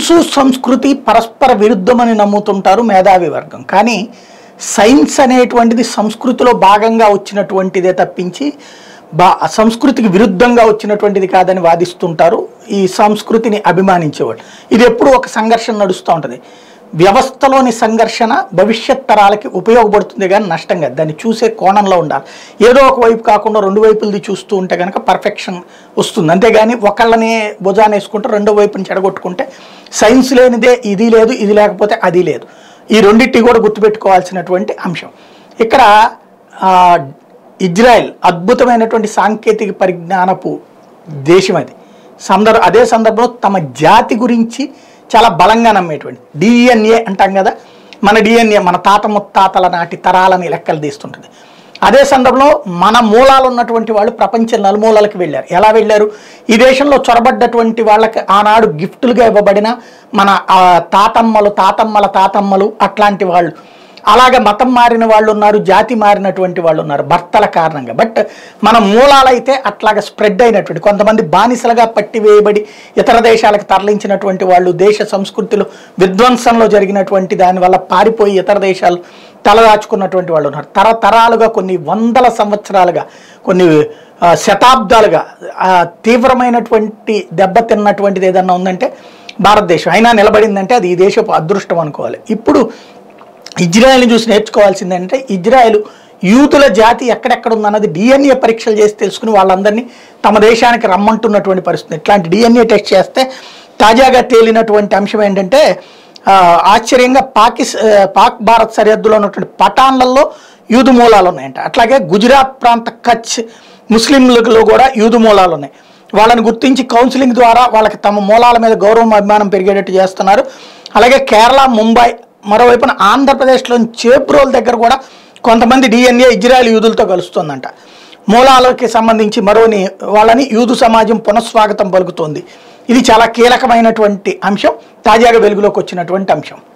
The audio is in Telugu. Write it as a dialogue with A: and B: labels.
A: సైన్సు సంస్కృతి పరస్పర విరుద్ధమని నమ్ముతుంటారు మేధావి వర్గం కానీ సైన్స్ అనేటువంటిది సంస్కృతిలో భాగంగా వచ్చినటువంటిదే తప్పించి బా సంస్కృతికి విరుద్ధంగా వచ్చినటువంటిది కాదని వాదిస్తుంటారు ఈ సంస్కృతిని అభిమానించేవాళ్ళు ఇది ఎప్పుడు ఒక సంఘర్షణ నడుస్తూ ఉంటుంది వ్యవస్థలోని సంఘర్షణ భవిష్యత్ తరాలకి ఉపయోగపడుతుంది కానీ నష్టం కాదు దాన్ని చూసే కోణంలో ఉండాలి ఏదో ఒక వైపు కాకుండా రెండు వైపులది చూస్తూ ఉంటే కనుక పర్ఫెక్షన్ వస్తుంది అంతేగాని ఒకళ్ళని భుజాన వేసుకుంటే రెండో వైపుని చెడగొట్టుకుంటే సైన్స్ లేనిదే ఇది లేదు ఇది లేకపోతే అది లేదు ఈ రెండింటి కూడా గుర్తుపెట్టుకోవాల్సినటువంటి అంశం ఇక్కడ ఆ, ఇజ్రాయెల్ అద్భుతమైనటువంటి సాంకేతిక పరిజ్ఞానపు దేశం అది సందర్భ అదే సందర్భంలో తమ జాతి గురించి చాలా బలంగా నమ్మేటువంటి డిఎన్ఏ అంటాం కదా మన డిఎన్ఏ మన తాత ముత్తాతల నాటి తరాలని లెక్కలు తీస్తుంటుంది అదే సందర్భంలో మన మూలాలు ఉన్నటువంటి వాళ్ళు ప్రపంచ నలుమూలలకు వెళ్ళారు ఎలా వెళ్ళారు ఈ దేశంలో చొరబడ్డటువంటి వాళ్ళకి ఆనాడు గిఫ్టులుగా ఇవ్వబడిన మన ఆ, తాతమ్మలు తాతమ్మల తాతమ్మలు అట్లాంటి వాళ్ళు అలాగే మతం మారిన వాళ్ళు ఉన్నారు జాతి మారినటువంటి వాళ్ళు ఉన్నారు భర్తల కారణంగా బట్ మన మూలాలైతే అట్లాగా స్ప్రెడ్ అయినటువంటి కొంతమంది బానిసలుగా పట్టివేయబడి ఇతర దేశాలకు తరలించినటువంటి వాళ్ళు దేశ సంస్కృతిలో విధ్వంసంలో జరిగినటువంటి దానివల్ల పారిపోయి ఇతర దేశాలు తలదాచుకున్నటువంటి వాళ్ళు ఉన్నారు తరతరాలుగా కొన్ని వందల సంవత్సరాలుగా కొన్ని ఆ, శతాబ్దాలుగా ఆ, తీవ్రమైనటువంటి దెబ్బతిన్నటువంటిది ఏదన్నా ఉందంటే భారతదేశం అయినా నిలబడిందంటే అది ఈ దేశపు అదృష్టం అనుకోవాలి ఇప్పుడు ఇజ్రాయెల్ని చూసి నేర్చుకోవాల్సిందంటే ఇజ్రాయెల్ యూతుల జాతి ఎక్కడెక్కడ ఉందన్నది డిఎన్ఏ పరీక్షలు చేసి తెలుసుకుని వాళ్ళందరినీ తమ దేశానికి రమ్మంటున్నటువంటి పరిస్థితి ఇట్లాంటి డిఎన్ఏ టెస్ట్ చేస్తే తాజాగా తేలినటువంటి అంశం ఏంటంటే ఆ, ఆశ్చర్యంగా పాకిస్ ఆ, పాక్ భారత్ సరిహద్దులో ఉన్నటువంటి పఠాన్లలో యూదు మూలాలు ఉన్నాయంట అట్లాగే గుజరాత్ ప్రాంత కచ్ ముస్లింలలో కూడా యూదు మూలాలు ఉన్నాయి వాళ్ళని గుర్తించి కౌన్సిలింగ్ ద్వారా వాళ్ళకి తమ మూలాల మీద గౌరవం అభిమానం పెరిగేటట్టు చేస్తున్నారు అలాగే కేరళ ముంబై మరోవైపున ఆంధ్రప్రదేశ్లోని చేబ్రోల్ దగ్గర కూడా కొంతమంది డిఎన్ఏ ఇజ్రాయెల్ యూదులతో కలుస్తుందంట మూలాలకి సంబంధించి మరోని వాళ్ళని యూదు సమాజం పునఃస్వాగతం పలుకుతోంది ఇది చాలా కీలకమైనటువంటి అంశం తాజాగా వెలుగులోకి వచ్చినటువంటి అంశం